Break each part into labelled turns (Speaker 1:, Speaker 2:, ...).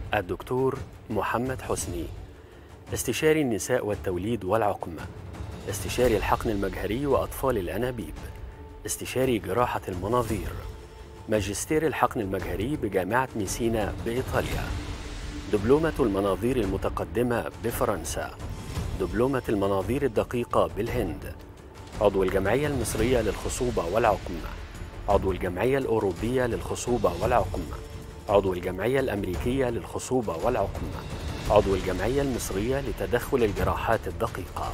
Speaker 1: الدكتور محمد حسني استشاري النساء والتوليد والعقم استشاري الحقن المجهري وأطفال الأنابيب استشاري جراحة المناظير ماجستير الحقن المجهري بجامعة ميسينا بإيطاليا دبلومة المناظير المتقدمة بفرنسا دبلومة المناظير الدقيقة بالهند عضو الجمعية المصرية للخصوبة والعقم عضو الجمعية الأوروبية للخصوبة والعقم عضو الجمعية الأمريكية للخصوبة والعقم عضو الجمعية المصرية لتدخل الجراحات الدقيقة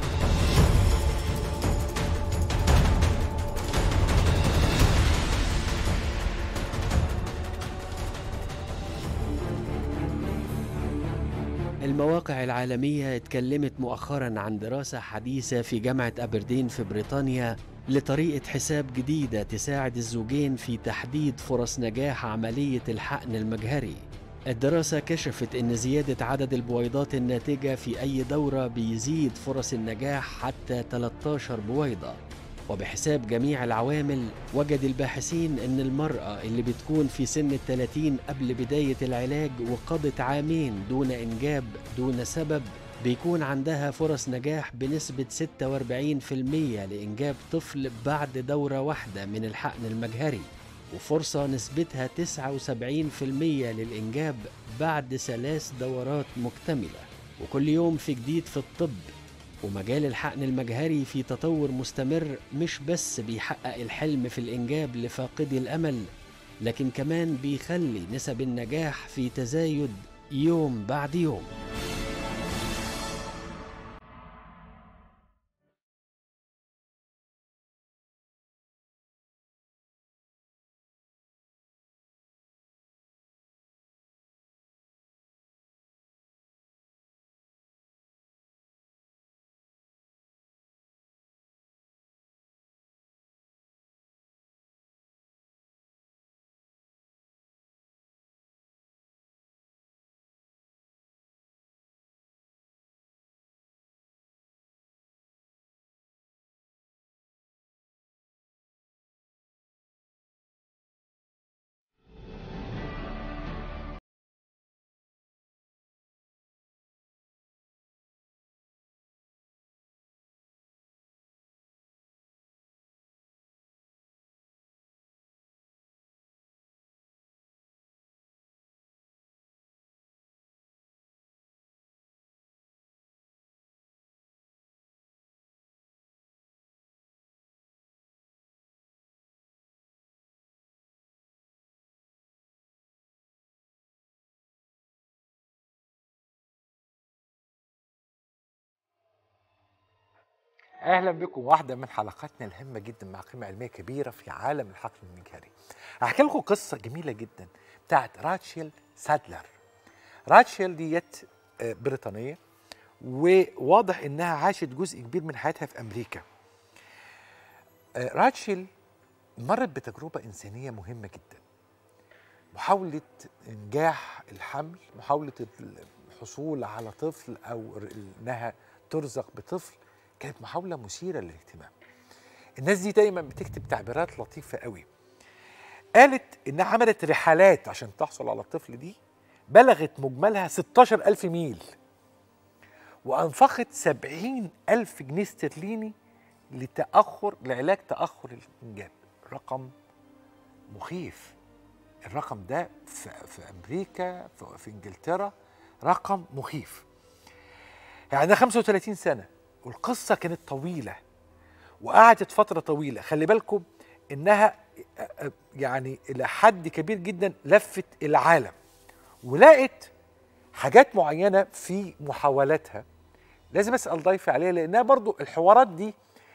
Speaker 1: المواقع العالمية اتكلمت مؤخرا عن دراسة حديثة في جامعة أبردين في بريطانيا لطريقة حساب جديدة تساعد الزوجين في تحديد فرص نجاح عملية الحقن المجهري الدراسة كشفت أن زيادة عدد البويضات الناتجة في أي دورة بيزيد فرص النجاح حتى 13 بويضة وبحساب جميع العوامل وجد الباحثين أن المرأة اللي بتكون في سن الثلاثين قبل بداية العلاج وقضت عامين دون إنجاب دون سبب بيكون عندها فرص نجاح بنسبة 46% لإنجاب طفل بعد دورة واحدة من الحقن المجهري وفرصة نسبتها 79% للإنجاب بعد ثلاث دورات مكتملة وكل يوم في جديد في الطب ومجال الحقن المجهري في تطور مستمر مش بس بيحقق الحلم في الإنجاب لفاقدي الأمل لكن كمان بيخلي نسب النجاح في تزايد يوم بعد يوم
Speaker 2: اهلا بكم واحده من حلقاتنا الهامه جدا مع قيمه علميه كبيره في عالم الحقل المجهري هحكي لكم قصه جميله جدا بتاعت راتشيل سادلر راتشيل ديت آه، بريطانيه وواضح انها عاشت جزء كبير من حياتها في امريكا آه، راتشيل مرت بتجربه انسانيه مهمه جدا محاوله انجاح الحمل محاوله الحصول على طفل او انها ترزق بطفل كانت محاولة مثيرة للاهتمام الناس دي دايما بتكتب تعبيرات لطيفة قوي قالت إنها عملت رحلات عشان تحصل على الطفل دي بلغت مجملها 16 ألف ميل وأنفقت 70 ألف جنيه استرليني لتأخر لعلاج تأخر الإنجاب رقم مخيف الرقم ده في, في أمريكا في, في إنجلترا رقم مخيف يعني ده 35 سنة والقصه كانت طويله وقعدت فتره طويله خلي بالكم انها يعني الى حد كبير جدا لفت العالم ولقت حاجات معينه في محاولاتها لازم اسال ضيفي عليها لانها برضو الحوارات دي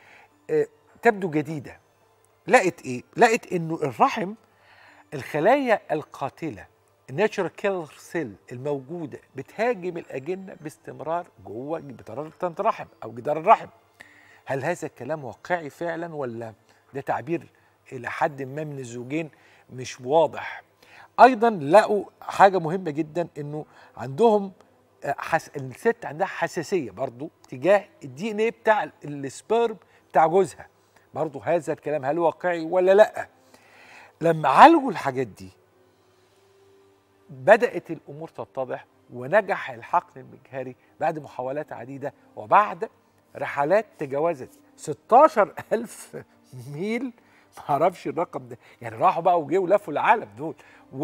Speaker 2: تبدو جديده لقت ايه لقت انه الرحم الخلايا القاتله الناتشرال كيلر سيل الموجوده بتهاجم الاجنه باستمرار جوه بطريقه الرحم او جدار الرحم هل هذا الكلام واقعي فعلا ولا ده تعبير الى حد ما من الزوجين مش واضح ايضا لقوا حاجه مهمه جدا انه عندهم حس... الست عندها حساسيه برضو تجاه الدي ان ايه بتاع السبيرم بتاع جوزها برضو هذا الكلام هل واقعي ولا لا لما عالجوا الحاجات دي بدات الامور تتضح ونجح الحقن المجهري بعد محاولات عديده وبعد رحلات تجاوزت 16000 ميل معرفش الرقم ده يعني راحوا بقى وجيوا لفوا العالم دول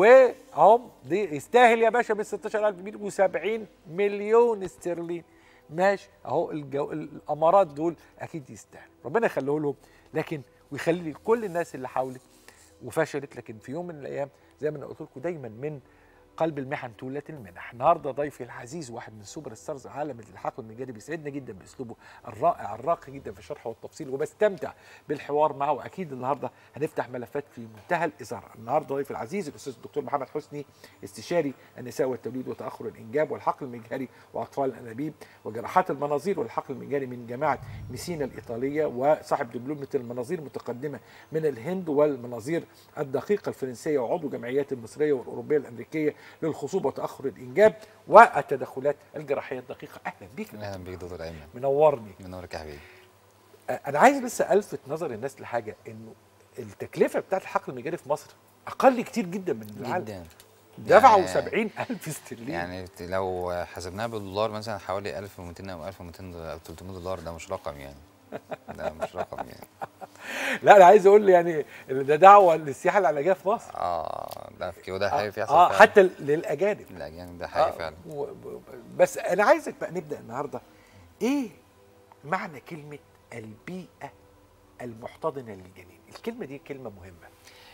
Speaker 2: وهم دي يستاهل يا باشا بال 16000 ميل و70 مليون استرليني ماشي اهو الجو الامارات دول اكيد يستاهلوا ربنا يخليه لهم لكن ويخلي كل الناس اللي حاولت وفشلت لكن في يوم من الايام زي ما انا قلت لكم دايما من قلب المحن تولت المنح النهارده ضيفي العزيز واحد من سوبر ستارز عالم الحقل المجاري بيسعدنا جدا باسلوبه الرائع الراقي جدا في الشرح والتفصيل وبستمتع بالحوار معه واكيد النهارده هنفتح ملفات في منتهى الاثاره النهارده ضيفي العزيز الاستاذ الدكتور محمد حسني استشاري النساء والتوليد وتاخر الانجاب والحقل المجهري واطفال الانابيب وجراحات المناظير والحقل المجهري من جامعه ميسينا الايطاليه وصاحب دبلومه المناظير متقدمه من الهند والمناظير الدقيقه الفرنسيه وعضو جمعيات المصريه والاوروبيه الامريكيه للخصوبه وتاخر الانجاب والتدخلات الجراحيه الدقيقه اهلا بيك
Speaker 3: اهلا بيك دكتور ايمن
Speaker 2: منورني
Speaker 3: منورك يا حبيبي
Speaker 2: انا عايز بس الفت نظر الناس لحاجه انه التكلفه بتاعت الحقل المجاري في مصر اقل كتير جدا من العالم
Speaker 3: جدا
Speaker 2: دفعوا
Speaker 3: يعني-
Speaker 2: 70000 استرليني
Speaker 3: يعني لو حسبناها بالدولار مثلا حوالي 1200 او 1200 او 300 دولار ده مش رقم يعني ده مش رقم يعني
Speaker 2: لا انا عايز اقول يعني إن ده دعوه للسياحه العلاجيه في مصر
Speaker 3: اه ده في وده حقيقي بيحصل
Speaker 2: اه
Speaker 3: فعلاً.
Speaker 2: حتى للاجانب
Speaker 3: الاجانب ده حقيقي
Speaker 2: آه،
Speaker 3: فعلا
Speaker 2: و- ب- بس انا عايزك بقى نبدا النهارده ايه معنى كلمه البيئه المحتضنه للجنين الكلمه دي كلمه مهمه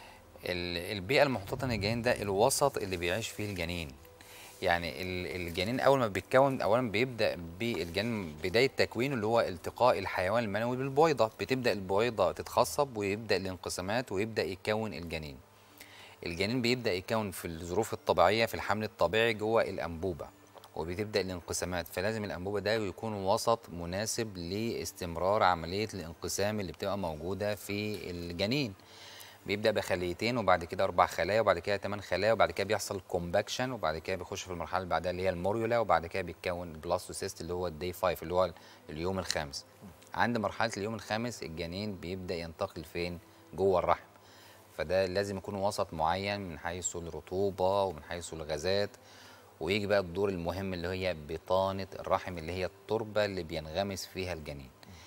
Speaker 3: ال- البيئه المحتضنه للجنين ده الوسط اللي بيعيش فيه الجنين يعني ال- الجنين اول ما بيتكون اولا بيبدا بالجنين بدايه تكوينه اللي هو التقاء الحيوان المنوي بالبويضه بتبدا البويضه تتخصب ويبدا الانقسامات ويبدا يتكون الجنين الجنين بيبدا يتكون في الظروف الطبيعيه في الحمل الطبيعي جوه الانبوبه وبتبدا الانقسامات فلازم الانبوبه ده يكون وسط مناسب لاستمرار عمليه الانقسام اللي بتبقى موجوده في الجنين بيبدا بخليتين وبعد كده اربع خلايا وبعد كده ثمان خلايا وبعد كده بيحصل كومباكشن وبعد كده بيخش في المرحله اللي بعدها اللي هي الموريولا وبعد كده بيتكون البلاستوسيست اللي هو الدي 5 اللي هو اليوم الخامس عند مرحله اليوم الخامس الجنين بيبدا ينتقل فين جوه الرحم فده لازم يكون وسط معين من حيث الرطوبه ومن حيث الغازات ويجي بقى الدور المهم اللي هي بطانه الرحم اللي هي التربه اللي بينغمس فيها الجنين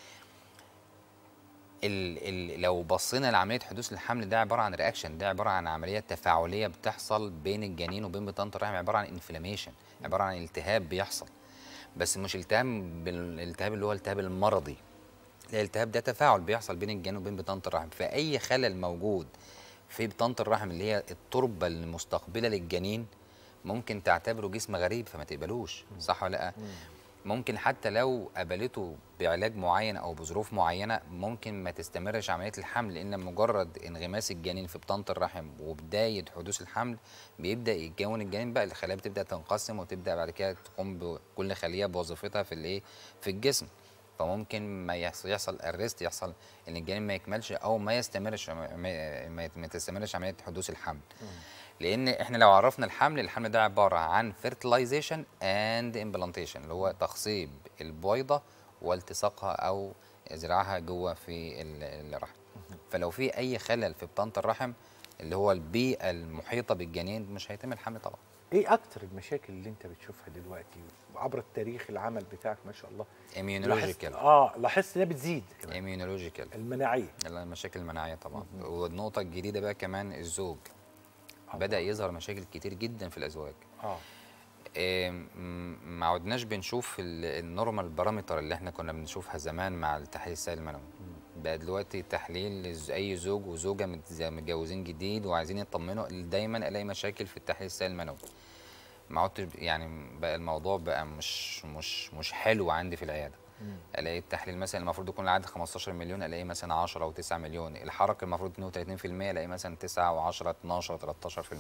Speaker 3: ال ال لو بصينا لعمليه حدوث الحمل ده عباره عن رياكشن ده عباره عن عمليه تفاعليه بتحصل بين الجنين وبين بطانه الرحم عباره عن انفلاميشن عباره عن التهاب بيحصل بس مش التهاب بالالتهاب اللي هو الالتهاب المرضي الالتهاب ده تفاعل بيحصل بين الجنين وبين بطانه الرحم فاي خلل موجود في بطانه الرحم اللي هي التربه المستقبله للجنين ممكن تعتبره جسم غريب فما تقبلوش صح ولا لا ممكن حتى لو قبلته بعلاج معين او بظروف معينه ممكن ما تستمرش عمليه الحمل لان مجرد انغماس الجنين في بطانه الرحم وبدايه حدوث الحمل بيبدا يتكون الجنين بقى الخلايا بتبدا تنقسم وتبدا بعد كده تقوم بكل خليه بوظيفتها في الايه في الجسم فممكن ما يحصل يحصل ارست يحصل ان الجنين ما يكملش او ما يستمرش ما, ما, ما تستمرش عمليه حدوث الحمل لان احنا لو عرفنا الحمل الحمل ده عباره عن fertilization and implantation اللي هو تخصيب البويضه والتصاقها او زراعها جوه في ال- الرحم فلو في اي خلل في بطانه الرحم اللي هو البيئه المحيطه بالجنين مش هيتم الحمل طبعا
Speaker 2: ايه اكتر المشاكل اللي انت بتشوفها دلوقتي عبر التاريخ العمل بتاعك ما شاء الله لاحظت
Speaker 3: immunological
Speaker 2: اه لاحظت انها بتزيد كمان
Speaker 3: immunological
Speaker 2: المناعيه
Speaker 3: المشاكل المناعيه طبعا والنقطه الجديده بقى كمان الزوج بدا يظهر مشاكل كتير جدا في الازواج
Speaker 2: اه
Speaker 3: إيه، م- ما عدناش بنشوف ال- النورمال بارامتر اللي احنا كنا بنشوفها زمان مع التحليل السائل المنوي بقى دلوقتي تحليل ز- اي زوج وزوجه متز- متجوزين جديد وعايزين يطمنوا دايما الاقي مشاكل في التحليل السائل المنوي ما عدتش ب- يعني بقى الموضوع بقى مش مش مش حلو عندي في العياده الاقي التحليل مثلا المفروض يكون العدد 15 مليون الاقي مثلا 10 او 9 مليون الحركه المفروض 32% الاقي مثلا 9 و10 12 13%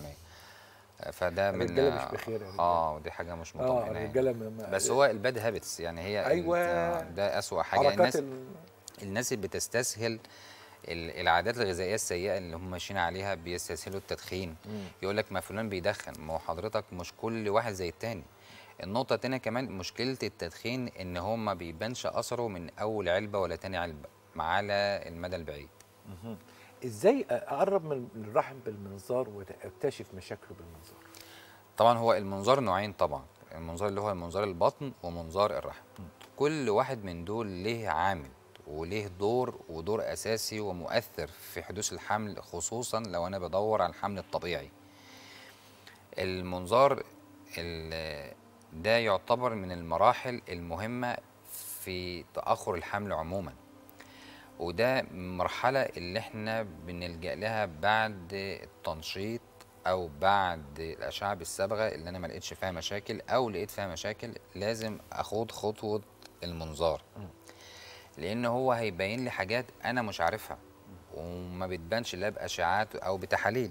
Speaker 3: فده من
Speaker 2: الرجالة مش بخير يا رجالة.
Speaker 3: اه ودي حاجه مش
Speaker 2: اه
Speaker 3: مطمئنه يعني.
Speaker 2: الرجاله ما- ما-
Speaker 3: بس هو الباد هابتس يعني هي ال-
Speaker 2: أيوة.
Speaker 3: آه، ده اسوأ حاجه
Speaker 2: حركات
Speaker 3: الناس
Speaker 2: ال-
Speaker 3: الناس اللي بتستسهل ال- العادات الغذائيه السيئه اللي هم ماشيين عليها بيستسهلوا التدخين يقول لك ما فلان بيدخن ما هو حضرتك مش كل واحد زي التاني النقطة التانية كمان مشكلة التدخين إن هو ما بيبانش أثره من أول علبة ولا تاني علبة مع على المدى البعيد
Speaker 2: ازاي اقرب من الرحم بالمنظار واكتشف مشاكله بالمنظار
Speaker 3: طبعا هو المنظار نوعين طبعا المنظار اللي هو منظار البطن ومنظار الرحم كل واحد من دول ليه عامل وليه دور ودور اساسي ومؤثر في حدوث الحمل خصوصا لو انا بدور على الحمل الطبيعي المنظار ال- ده يعتبر من المراحل المهمة في تأخر الحمل عموما وده مرحلة اللي احنا بنلجأ لها بعد التنشيط أو بعد الأشعة بالصبغة اللي أنا ما لقيتش فيها مشاكل أو لقيت فيها مشاكل لازم أخوض خطوة المنظار لأن هو هيبين لي حاجات أنا مش عارفها وما بتبانش لا بأشعات أو بتحاليل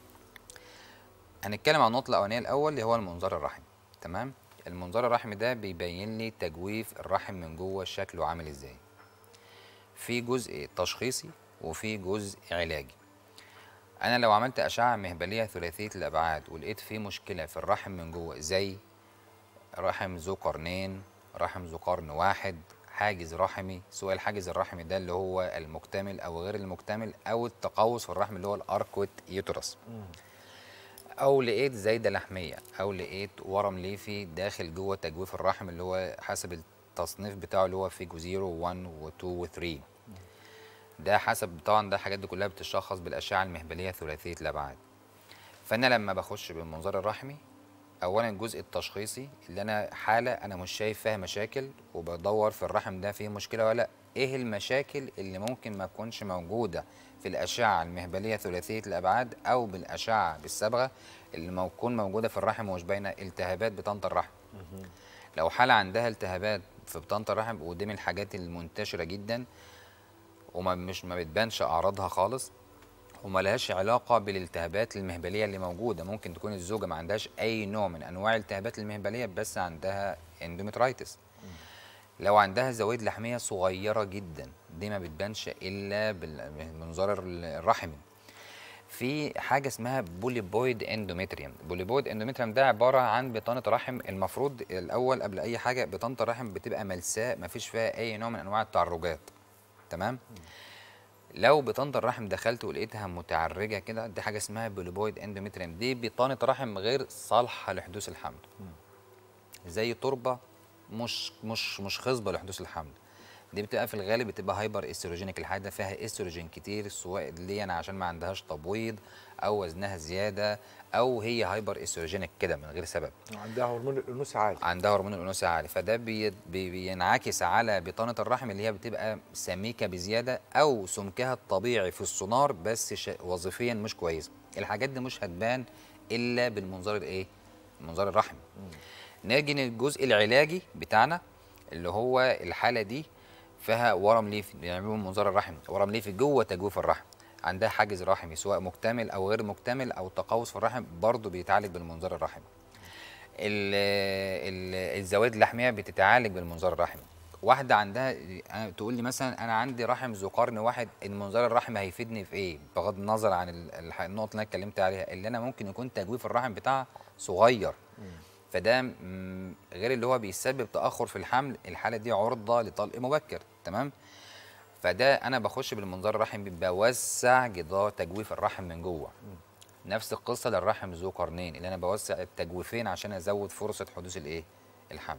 Speaker 3: هنتكلم عن النقطة الأولانية الأول اللي هو المنظار الرحمي تمام المنظار الرحمي ده بيبين لي تجويف الرحم من جوه شكله عامل ازاي في جزء تشخيصي وفي جزء علاجي انا لو عملت اشعه مهبليه ثلاثيه الابعاد ولقيت في مشكله في الرحم من جوه زي رحم ذو قرنين رحم ذو قرن واحد حاجز رحمي سواء الحاجز الرحمي ده اللي هو المكتمل او غير المكتمل او التقوس في الرحم اللي هو الاركوت يوترس او لقيت زايده لحميه او لقيت ورم ليفي داخل جوه تجويف الرحم اللي هو حسب التصنيف بتاعه اللي هو فيجو 0 و1 و2 و3 ده حسب طبعا ده الحاجات دي كلها بتشخص بالاشعه المهبليه ثلاثيه الابعاد فانا لما بخش بالمنظار الرحمي اولا الجزء التشخيصي اللي انا حاله انا مش شايف فيها مشاكل وبدور في الرحم ده فيه مشكله ولا لأ. ايه المشاكل اللي ممكن ما تكونش موجوده في الاشعه المهبليه ثلاثيه الابعاد او بالاشعه بالصبغه اللي مو- تكون موجوده في الرحم ومش باينه التهابات بطانه الرحم لو حاله عندها التهابات في بطانه الرحم ودي من الحاجات المنتشره جدا وما مش ما بتبانش اعراضها خالص وما لهاش علاقه بالالتهابات المهبليه اللي موجوده ممكن تكون الزوجه ما عندهاش اي نوع من انواع الالتهابات المهبليه بس عندها اندومترايتس لو عندها زوايد لحميه صغيره جدا دي ما بتبانش الا بالمنظار الرحمي في حاجه اسمها بوليبويد اندومتريوم بوليبويد اندومتريوم ده عباره عن بطانه رحم المفروض الاول قبل اي حاجه بطانه الرحم بتبقى ملساء ما فيش فيها اي نوع من انواع التعرجات تمام لو بطانه الرحم دخلت ولقيتها متعرجه كده دي حاجه اسمها بوليبويد اندومتريوم دي بطانه رحم غير صالحه لحدوث الحمل زي تربه مش مش مش خصبه لحدوث الحمل دي بتبقى في الغالب بتبقى هايبر استروجينيك الحاجه فيها استروجين كتير سواء ليه انا عشان ما عندهاش تبويض او وزنها زياده او هي هايبر استروجينيك كده من غير سبب
Speaker 2: عندها هرمون الانوثه عالي
Speaker 3: عندها هرمون الانوثه عالي فده بي بي بينعكس على بطانه الرحم اللي هي بتبقى سميكه بزياده او سمكها الطبيعي في السونار بس ش- وظيفيا مش كويس الحاجات دي مش هتبان الا بالمنظار الايه المنظار الرحمي نيجي للجزء العلاجي بتاعنا اللي هو الحاله دي فيها ورم ليفي بيعملوا منظار الرحم ورم ليفي جوه تجويف الرحم عندها حاجز رحمي سواء مكتمل او غير مكتمل او تقوس في الرحم برضه بيتعالج بالمنظار الرحمي ال- ال- الزوائد اللحميه بتتعالج بالمنظار الرحمي واحده عندها أنا- تقول لي مثلا انا عندي رحم ذو قرن واحد المنظار الرحمي هيفيدني في ايه بغض النظر عن ال- الح- النقط اللي انا اتكلمت عليها اللي انا ممكن يكون تجويف الرحم بتاعها صغير فده م- غير اللي هو بيسبب تاخر في الحمل الحاله دي عرضه لطلق مبكر تمام فده انا بخش بالمنظار الرحمي بوسع جدار تجويف الرحم من جوه نفس القصه للرحم ذو قرنين اللي انا بوسع التجويفين عشان ازود فرصه حدوث الايه الحمل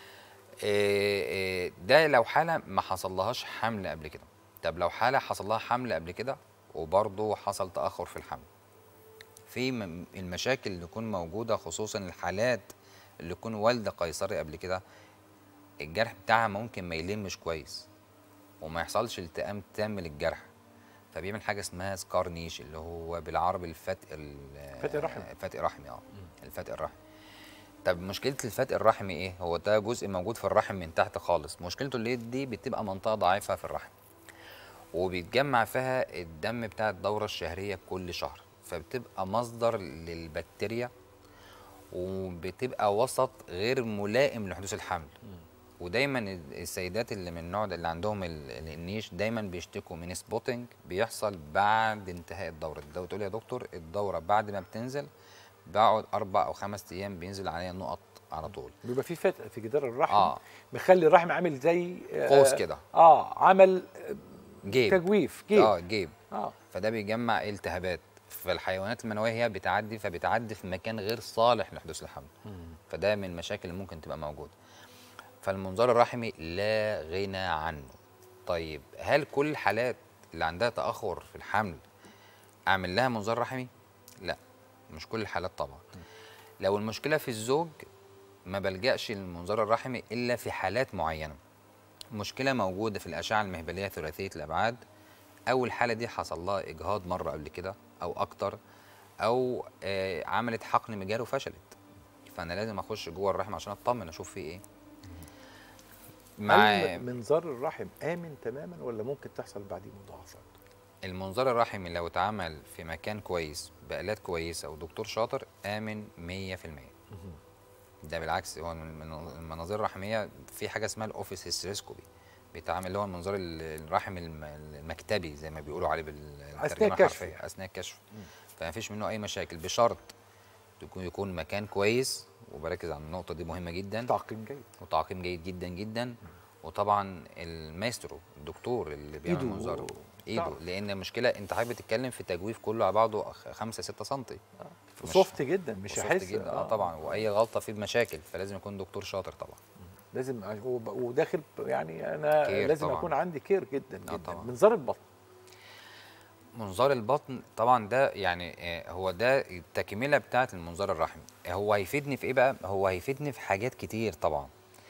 Speaker 3: إيه إيه ده لو حاله ما حصلهاش حمل قبل كده طب لو حاله حصل لها حمل قبل كده وبرضه حصل تاخر في الحمل في م- المشاكل اللي تكون موجوده خصوصا الحالات اللي تكون والده قيصري قبل كده الجرح بتاعها ممكن ما يلمش كويس وما يحصلش التئام تام للجرح فبيعمل حاجه اسمها سكار نيش اللي هو بالعربي الفتق ال-
Speaker 2: فتق رحم.
Speaker 3: الفتق الرحمي اه الفتق الرحمي طب مشكله الفتق الرحمي ايه هو ده جزء موجود في الرحم من تحت خالص مشكلته اللي دي بتبقى منطقه ضعيفه في الرحم وبيتجمع فيها الدم بتاع الدوره الشهريه كل شهر فبتبقى مصدر للبكتيريا وبتبقى وسط غير ملائم لحدوث الحمل ودايما السيدات اللي من النوع ده اللي عندهم ال- ال- النيش دايما بيشتكوا من سبوتنج بيحصل بعد انتهاء الدوره ده تقول يا دكتور الدوره بعد ما بتنزل بقعد اربع او خمس ايام بينزل عليا نقط على طول
Speaker 2: بيبقى في فتق في جدار الرحم
Speaker 3: آه.
Speaker 2: مخلي الرحم عامل زي آه،
Speaker 3: قوس كده.
Speaker 2: اه عمل
Speaker 3: جيب
Speaker 2: تجويف جيب
Speaker 3: اه جيب
Speaker 2: اه
Speaker 3: فده بيجمع التهابات فالحيوانات المنويه هي بتعدي فبتعدي في مكان غير صالح لحدوث الحمل فده من المشاكل اللي ممكن تبقى موجوده فالمنظار الرحمي لا غنى عنه طيب هل كل الحالات اللي عندها تاخر في الحمل اعمل لها منظار رحمي لا مش كل الحالات طبعا لو المشكله في الزوج ما بلجاش للمنظار الرحمي الا في حالات معينه مشكله موجوده في الاشعه المهبليه ثلاثيه الابعاد او الحاله دي حصل لها اجهاض مره قبل كده او اكتر او آه عملت حقن مجاري وفشلت فانا لازم اخش جوه الرحم عشان اطمن اشوف فيه ايه
Speaker 2: هل منظار الرحم امن تماما ولا ممكن تحصل بعديه مضاعفات
Speaker 3: المنظار الرحمي لو اتعمل في مكان كويس بآلات كويسة ودكتور شاطر آمن 100% ده بالعكس هو من من المناظير الرحمية في حاجة اسمها الأوفيس هيستريسكوبي بيتعمل اللي هو المنظار ال- الرحم الم- المكتبي زي ما بيقولوا عليه بالترجمة
Speaker 2: أثناء الكشف.
Speaker 3: الحرفية أثناء الكشف فما فيش منه أي مشاكل بشرط يكون يكون مكان كويس وبركز على النقطة دي مهمة جدا
Speaker 2: تعقيم جيد
Speaker 3: وتعقيم جيد جدا جدا وطبعا المايسترو الدكتور اللي بيعمل
Speaker 2: إيده
Speaker 3: منظار ايده
Speaker 2: تعرف.
Speaker 3: لان المشكله انت حابب تتكلم في تجويف كله على بعضه 5 6 سم مش-
Speaker 2: سوفت جدا مش
Speaker 3: وسوفت
Speaker 2: هحس
Speaker 3: جدا اه طبعا واي غلطه فيه بمشاكل فلازم يكون دكتور شاطر طبعا
Speaker 2: لازم أ- وب- وداخل يعني انا
Speaker 3: كير
Speaker 2: لازم
Speaker 3: طبعاً.
Speaker 2: اكون عندي كير جدا
Speaker 3: آه
Speaker 2: جدا
Speaker 3: طبعاً.
Speaker 2: منظار البطن
Speaker 3: منظار البطن طبعا ده يعني آه، هو ده التكمله بتاعه المنظار الرحمي هو هيفيدني في ايه بقى هو هيفيدني في حاجات كتير طبعا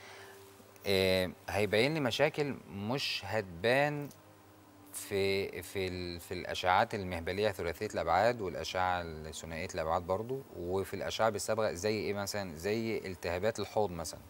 Speaker 3: آه، هيبين لي مشاكل مش هتبان في في ال- في الاشعاعات المهبليه ثلاثيه الابعاد والاشعه الثنائيه الابعاد برضو وفي الاشعه بالصبغه زي ايه مثلا زي التهابات الحوض مثلا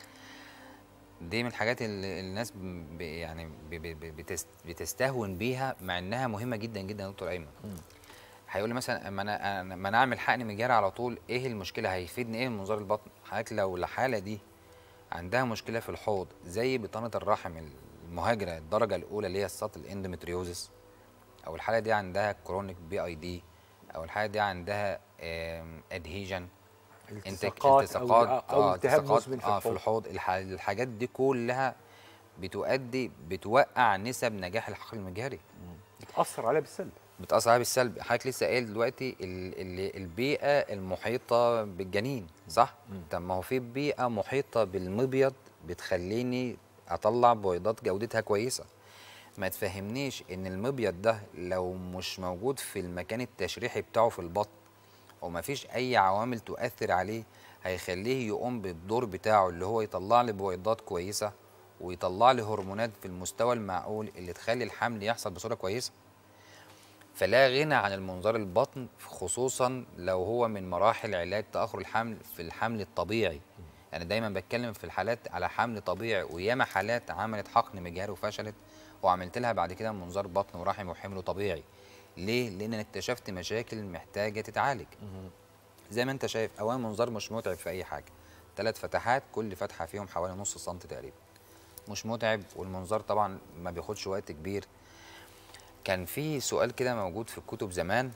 Speaker 3: دي من الحاجات اللي الناس ب- يعني ب- ب- ب- بتست- بتستهون بيها مع انها مهمه جدا جدا يا دكتور ايمن هيقول لي مثلا اما انا أنا- ما انا اعمل حقن مجاري على طول ايه المشكله هيفيدني ايه من منظار البطن حضرتك لو الحاله دي عندها مشكله في الحوض زي بطانه الرحم المهاجره الدرجه الاولى اللي هي السطل الاندومتريوزس او الحاله دي عندها كرونيك بي اي دي او الحاله دي عندها ادهيجن
Speaker 2: التصاقات او, أو التهاب
Speaker 3: التصاقات،
Speaker 2: مزمن في
Speaker 3: اه في
Speaker 2: الحوض
Speaker 3: الحوض الح- الحاجات دي كلها بتؤدي بتوقع نسب نجاح الحقل المجهري
Speaker 2: بتاثر عليها بالسلب
Speaker 3: بتأثر عليها بالسلب حضرتك لسه قايل دلوقتي ال ال البيئة المحيطة بالجنين صح؟ طب ما هو في بيئة محيطة بالمبيض بتخليني أطلع بويضات جودتها كويسة ما تفهمنيش إن المبيض ده لو مش موجود في المكان التشريحي بتاعه في البطن وما فيش أي عوامل تؤثر عليه هيخليه يقوم بالدور بتاعه اللي هو يطلع لي بويضات كويسة ويطلع لي هرمونات في المستوى المعقول اللي تخلي الحمل يحصل بصورة كويسة فلا غنى عن المنظار البطن خصوصا لو هو من مراحل علاج تاخر الحمل في الحمل الطبيعي يعني دايما بتكلم في الحالات على حمل طبيعي وياما حالات عملت حقن مجهري وفشلت وعملت لها بعد كده منظار بطن ورحم وحمل طبيعي ليه لان أنا اكتشفت مشاكل محتاجه تتعالج زي ما انت شايف اولا منظار مش متعب في اي حاجه ثلاث فتحات كل فتحه فيهم حوالي نص سنتي تقريبا مش متعب والمنظار طبعا ما بياخدش وقت كبير كان في سؤال كده موجود في الكتب زمان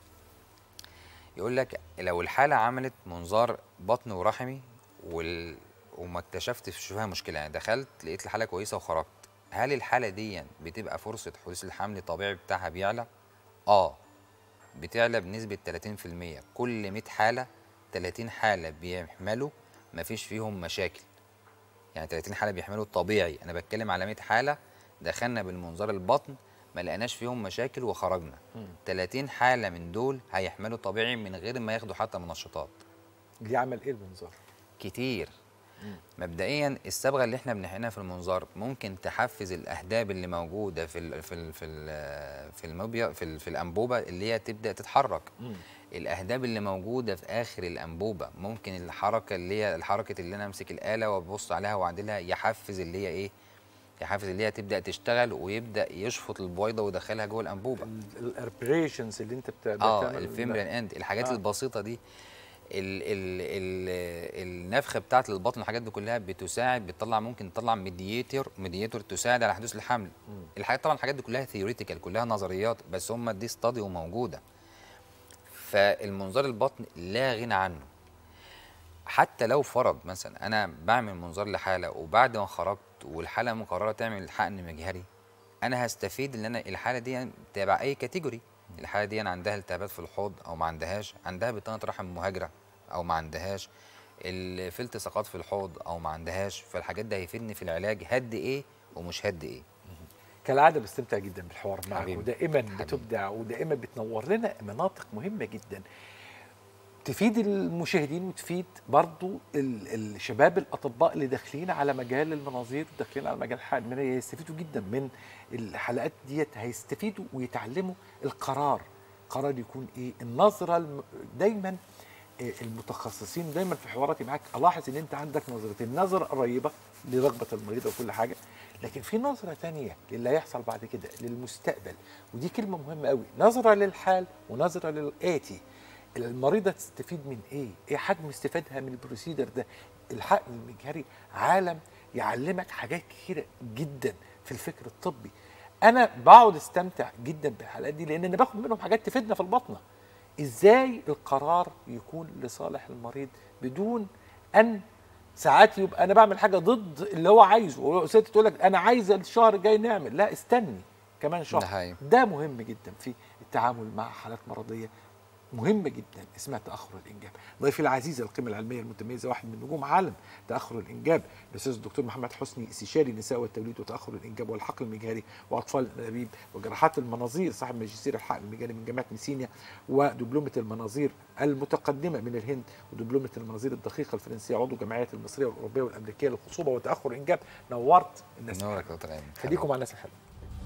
Speaker 3: يقول لك لو الحاله عملت منظار بطن ورحمي وال... وما اكتشفتش فيها مشكله يعني دخلت لقيت الحاله كويسه وخرجت هل الحاله دي بتبقى فرصه حدوث الحمل الطبيعي بتاعها بيعلى اه بتعلى بنسبه 30% كل 100 حاله 30 حاله بيحملوا ما فيش فيهم مشاكل يعني 30 حاله بيحملوا الطبيعي انا بتكلم على 100 حاله دخلنا بالمنظار البطن ما لقيناش فيهم مشاكل وخرجنا 30 حاله من دول هيحملوا طبيعي من غير ما ياخدوا حتى منشطات
Speaker 2: دي عمل ايه المنظار
Speaker 3: كتير مبدئيا الصبغه اللي احنا بنحقنها في المنظار ممكن تحفز الاهداب اللي موجوده في ال في ال في ال في المبيض في, ال في الانبوبه اللي هي تبدا تتحرك الاهداب اللي موجوده في اخر الانبوبه ممكن الحركه اللي هي الحركه اللي انا امسك الاله وابص عليها واعدلها يحفز اللي هي ايه يحفز اللي هي تبدا تشتغل ويبدا يشفط البويضه ويدخلها جوه الانبوبه
Speaker 2: الاربريشنز اللي انت بت-
Speaker 3: اه
Speaker 2: بتعمل
Speaker 3: الفيمرال اند الحاجات
Speaker 2: آه.
Speaker 3: آه. البسيطه دي ال ال ال النفخه بتاعه البطن الحاجات دي كلها بتساعد بتطلع ممكن تطلع ميديتور ميديتور تساعد على حدوث الحمل الحاجات طبعا الحاجات دي كلها ثيوريتيكال كلها نظريات بس هم دي ستادي وموجوده فالمنظار البطن لا غنى عنه حتى لو فرض مثلا انا بعمل منظار لحاله وبعد ما خرجت والحاله مقرره تعمل حقن مجهري انا هستفيد ان انا الحاله دي تبع اي كاتيجوري الحاله دي عندها التهابات في الحوض او ما عندهاش عندها بطانه رحم مهاجره او ما عندهاش ال- في التصاقات في الحوض او ما عندهاش فالحاجات دي هيفيدني في العلاج هد ايه ومش هد ايه
Speaker 2: كالعاده بستمتع جدا بالحوار معك
Speaker 3: حبيبي.
Speaker 2: ودائما
Speaker 3: حبيبي.
Speaker 2: بتبدع ودائما بتنور لنا مناطق مهمه جدا تفيد المشاهدين وتفيد برضو ال- الشباب الاطباء اللي داخلين على مجال المناظير وداخلين على مجال الحقن المنيه يستفيدوا جدا من الحلقات ديت هيستفيدوا ويتعلموا القرار قرار يكون ايه النظره الم... دايما آه، المتخصصين دايما في حواراتي معاك الاحظ ان انت عندك نظرتين نظره قريبه لرغبه المريض وكل حاجه لكن في نظره تانية للي هيحصل بعد كده للمستقبل ودي كلمه مهمه قوي نظره للحال ونظره للاتي المريضه تستفيد من ايه ايه حجم استفادها من البروسيدر ده الحقن المجهري عالم يعلمك حاجات كتيره جدا في الفكر الطبي انا بقعد استمتع جدا بالحلقات دي لان انا باخد منهم حاجات تفيدنا في البطنه ازاي القرار يكون لصالح المريض بدون ان ساعات يبقى انا بعمل حاجه ضد اللي هو عايزه وست تقول لك انا عايزه الشهر الجاي نعمل لا استني كمان شهر
Speaker 3: ده حقيقي.
Speaker 2: ده مهم جدا في التعامل مع حالات مرضيه مهمة جدا اسمها تأخر الإنجاب ضيفي العزيز القيمة العلمية المتميزة واحد من نجوم عالم تأخر الإنجاب الأستاذ الدكتور محمد حسني استشاري النساء والتوليد وتأخر الإنجاب والحقل المجهري وأطفال الأنابيب وجراحات المناظير صاحب ماجستير الحقل المجهري من جامعة ميسينيا ودبلومة المناظير المتقدمة من الهند ودبلومة المناظير الدقيقة الفرنسية عضو الجمعيات المصرية والأوروبية والأمريكية للخصوبة وتأخر الإنجاب نورت الناس
Speaker 3: نورك
Speaker 2: الحلوة.
Speaker 3: يا دكتور ايمن
Speaker 2: خليكم مع الناس الحلوة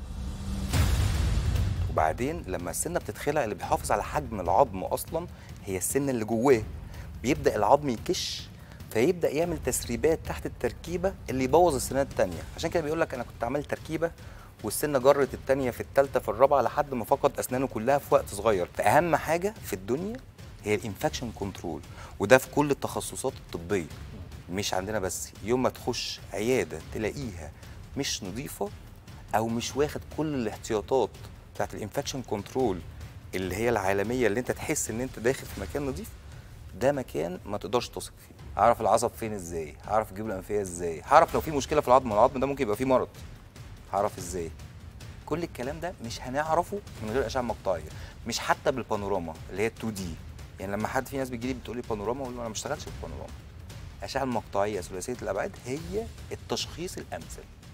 Speaker 4: وبعدين لما السنه بتتخلع اللي بيحافظ على حجم العظم اصلا هي السن اللي جواه بيبدا العظم يكش فيبدا يعمل تسريبات تحت التركيبه اللي يبوظ السنات التانية عشان كده بيقول لك انا كنت عملت تركيبه والسنه جرت التانية في التالتة في الرابعه لحد ما فقد اسنانه كلها في وقت صغير فاهم حاجه في الدنيا هي الانفكشن كنترول وده في كل التخصصات الطبيه مش عندنا بس يوم ما تخش عياده تلاقيها مش نظيفه او مش واخد كل الاحتياطات بتاعت الانفكشن كنترول اللي هي العالميه اللي انت تحس ان انت داخل في مكان نظيف ده مكان ما تقدرش تثق فيه هعرف العصب فين ازاي هعرف الجيوب الانفيه ازاي هعرف لو في مشكله في العظم العظم ده ممكن يبقى فيه مرض هعرف ازاي كل الكلام ده مش هنعرفه من غير اشعه مقطعيه مش حتى بالبانوراما اللي هي 2 دي يعني لما حد في ناس بتجي لي بتقول لي بانوراما اقول له انا ما اشتغلتش بالبانوراما الاشعه المقطعيه ثلاثيه الابعاد هي التشخيص الامثل